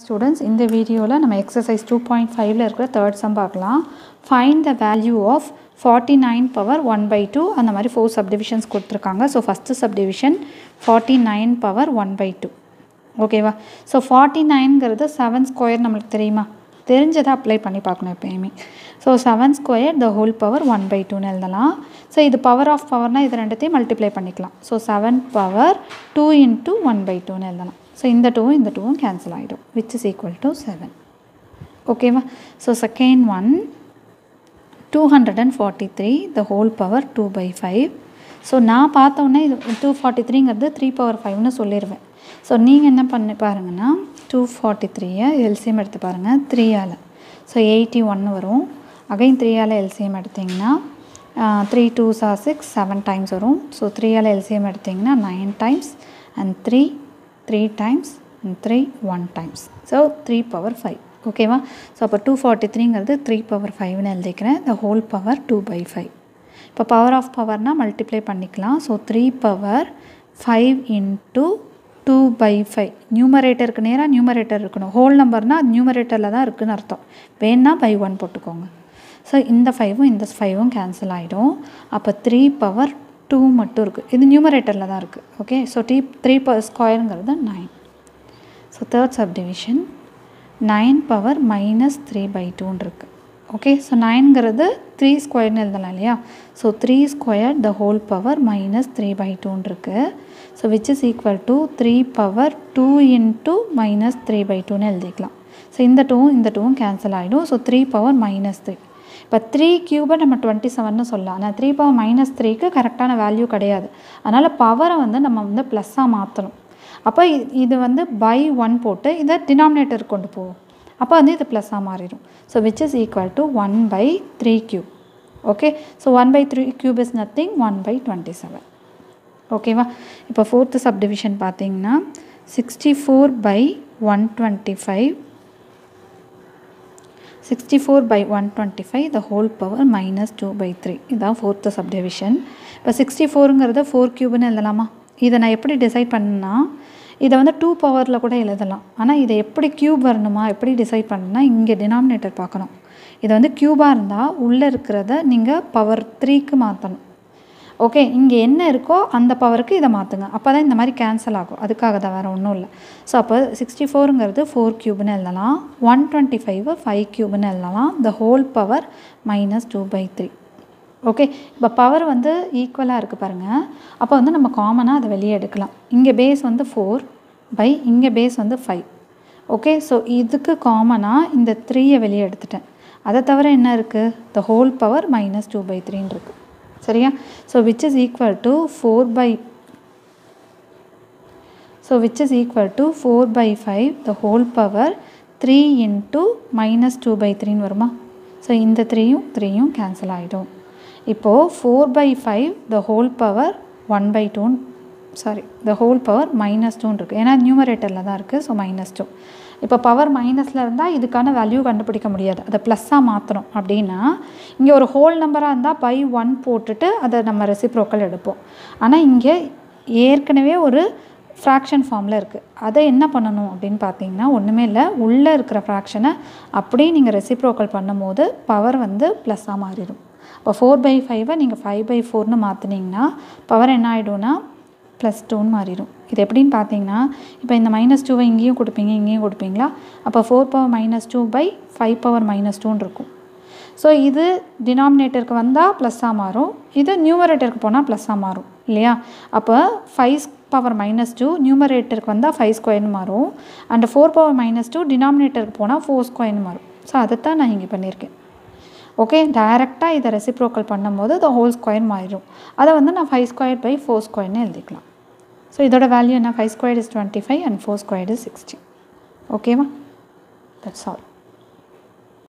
students இந்த வீடியோவில் நம்ம எக்ஸசைஸ் டூ பாயிண்ட் ஃபைவ்ல இருக்கிற தேர்ட் சம் பார்க்கலாம் find the value of forty nine power one by two அந்த மாதிரி ஃபோர் சப்டிவிஷன்ஸ் கொடுத்துருக்காங்க so first subdivision forty nine power one by two ஓகேவா ஸோ ஃபார்ட்டி நைன்ங்கிறது செவன் ஸ்கொயர் நம்மளுக்கு தெரியுமா தெரிஞ்சதை அப்ளை பண்ணி பார்க்கணும் எப்பயுமே so seven square the whole power one by டூன்னு எழுதலாம் ஸோ இது பவர் ஆஃப் பவர்னால் இது ரெண்டுத்தையும் மல்டிப்ளை பண்ணிக்கலாம் so seven power two into one by டூன்னு எழுதலாம் ஸோ இந்த டூவும் இந்த டூவும் கேன்சல் ஆகிடும் which is equal to seven ஓகேவா so second one two hundred and forty three the whole power two by five so நான் பார்த்தோன்னே இது டூ ஃபார்ட்டி த்ரீங்கிறது த்ரீ பவர் ஃபைவ்னு சொல்லிடுவேன் ஸோ நீங்கள் என்ன பண்ணி பாருங்கன்னா டூ ஃபார்ட்டி த்ரீயை எல்சிஎம் எடுத்து பாருங்கள் த்ரீயால் ஸோ எயிட்டி ஒன் வரும் அகைன் த்ரீயால் எல்சிஎம் எடுத்திங்கன்னா த்ரீ டூ சா சிக்ஸ் செவன் டைம்ஸ் வரும் ஸோ த்ரீயால் எல்சிஎம் எடுத்திங்கன்னா nine times and three three times and three one times so three power five ஓகேவா ஸோ அப்போ டூ ஃபார்ட்டி த்ரீங்கிறது த்ரீ பவர் ஃபைவ்னு எழுதிக்கிறேன் the whole power two by five இப்போ பவர் ஆஃப் பவர்னால் மல்டிப்ளை பண்ணிக்கலாம் so three power five into two by five நியூமரேட்டருக்கு நேராக நியூமரேட்டர் இருக்கணும் ஹோல் நம்பர்னால் அது நியூமரேட்டரில் தான் இருக்குதுன்னு அர்த்தம் வேணால் பை ஒன் போட்டுக்கோங்க ஸோ இந்த ஃபைவும் இந்த ஃபைவும் கேன்சல் ஆகிடும் அப்போ த்ரீ பவர் டூ மட்டும் இருக்குது இது நியூமரேட்டரில் தான் இருக்குது ஓகே ஸோ டி த்ரீ ப ஸ்கொயருங்கிறது nine so third subdivision nine power minus three by டூன்னு இருக்குது ஓகே ஸோ நைன்கிறது த்ரீ ஸ்கொயர்னு எழுதலாம் இல்லையா so three square the whole power minus three by டூன்னு இருக்குது so which is equal to three power two into minus three by டூன்னு எழுதிக்கலாம் ஸோ இந்த டூவும் இந்த டூவும் கேன்சல் ஆகிடும் so three power minus three இப்போ த்ரீ க்யூபை நம்ம டுவெண்ட்டி செவன்னு சொல்லலாம் ஆனால் த்ரீ பவர் மைனஸ் த்ரீக்கு கரெக்டான வேல்யூ கிடையாது அதனால் பவரை வந்து நம்ம வந்து ப்ளஸ்ஸாக மாற்றணும் அப்போ இது வந்து பை ஒன் போட்டு இதை டினாமினேட்டர் கொண்டு போவோம் அப்போ வந்து இது ப்ளஸ்ஸாக மாறிடும் so which is equal to one by three cube okay so one by three cube is nothing one by twenty seven ஓகேவா இப்போ ஃபோர்த்து சப்டிவிஷன் பார்த்தீங்கன்னா sixty four by one twenty five sixty four by one twenty five the whole power minus two by three இதான் fourth subdivision இப்போ sixty ஃபோருங்கிறத four க்யூப்னு எழுதலாமா இதை நான் எப்படி டிசைட் பண்ணேன்னா இதை வந்து டூ பவரில் கூட எழுதலாம் ஆனால் இதை எப்படி க்யூப் வரணுமா எப்படி டிசைட் பண்ணணும்னா இங்கே டினாமினேட்டர் பார்க்கணும் இதை வந்து க்யூபாக இருந்தால் உள்ளே இருக்கிறத நீங்கள் பவர் த்ரீக்கு மாற்றணும் ஓகே இங்கே என்ன இருக்கோ அந்த பவருக்கு இதை மாற்றுங்க அப்போ தான் இந்த மாதிரி கேன்சல் ஆகும் அதுக்காக தான் வேறு ஒன்றும் இல்லை ஸோ அப்போ சிக்ஸ்டி ஃபோருங்கிறது ஃபோர் க்யூப்னு எழுதலாம் ஒன் டுவெண்ட்டி ஃபைவ் ஃபைவ் க்யூப்னு எழுதலாம் the whole power minus two by three okay இப்போ பவர் வந்து ஈக்குவலாக இருக்குது பாருங்கள் அப்போ வந்து நம்ம காமனாக அதை வெளியே எடுக்கலாம் இங்கே பேஸ் வந்து ஃபோர் பை இங்கே பேஸ் வந்து ஃபைவ் ஓகே ஸோ இதுக்கு காமனாக இந்த த்ரீயை வெளியே எடுத்துட்டேன் அதை தவிர என்ன இருக்குது the whole power minus two by த்ரீன்னு இருக்குது சரியா so which is equal to four by so which is equal to four by five the whole power three into minus two by த்ரீன்னு வருமா ஸோ இந்த த்ரீயும் த்ரீயும் கேன்சல் ஆகிடும் இப்போது four by five the whole power one by டூன் sorry the whole power minus டூன்னு இருக்குது ஏன்னா நியூமரேட்டரில் தான் இருக்குது ஸோ மைனஸ் டூ இப்போ பவர் மைனஸில் இருந்தால் இதுக்கான வேல்யூ கண்டுபிடிக்க முடியாது அதை ப்ளஸ்ஸாக மாற்றணும் அப்படின்னா இங்கே ஒரு ஹோல் நம்பராக இருந்தால் பை ஒன் போட்டுட்டு அதை நம்ம ரெசிப்ரோக்கல் எடுப்போம் ஆனால் இங்கே ஏற்கனவே ஒரு ஃப்ராக்ஷன் ஃபார்மில் இருக்குது அதை என்ன பண்ணணும் அப்படின்னு பார்த்தீங்கன்னா ஒன்றுமே இல்லை உள்ளே இருக்கிற ஃப்ராக்ஷனை அப்படியே நீங்கள் ரெசிப்ரோக்கல் பண்ணும்போது பவர் வந்து ப்ளஸ்ஸாக மாறிடும் இப்போ ஃபோர் பை ஃபைவை நீங்கள் ஃபைவ் பை ஃபோர்னு மாற்றினீங்கன்னா பவர் என்ன ஆகிடும்னா ப்ளஸ் டூன்னு மாறிடும் இது எப்படின்னு பார்த்தீங்கன்னா இப்போ இந்த மைனஸ் டூவை இங்கேயும் கொடுப்பீங்க இங்கேயும் கொடுப்பீங்களா அப்போ four power minus two by five power minus டூன்னு இருக்கும் ஸோ இது டினாமினேட்டருக்கு வந்தால் ப்ளஸ்ஸாக மாறும் இது நியூமரேட்டருக்கு போனால் ப்ளஸ்ஸாக மாறும் இல்லையா அப்போ ஃபைவ் பவர் மைனஸ் டூ நியூமரேட்டருக்கு வந்தால் ஃபைவ் ஸ்கொயர்னு மாறும் and four power minus two டினாமினேட்டருக்கு போனால் ஃபோர் ஸ்கொயர்னு மாறும் ஸோ அதைத்தான் நான் இங்கே பண்ணியிருக்கேன் ஓகே டைரெக்டாக இதை ரெசிப்ரோக்கல் பண்ணும்போது த ஹோல் ஸ்கொயர் மாறிடும் அதை வந்து நான் ஃபைவ் ஸ்கொயர் பை ஃபோர் ஸ்கொயர்னு எழுதிக்கலாம் ஸோ இதோட வேல்யூ என்ன five square is twenty five and four square is sixty ஓகேவா தட்ஸ் ஆல்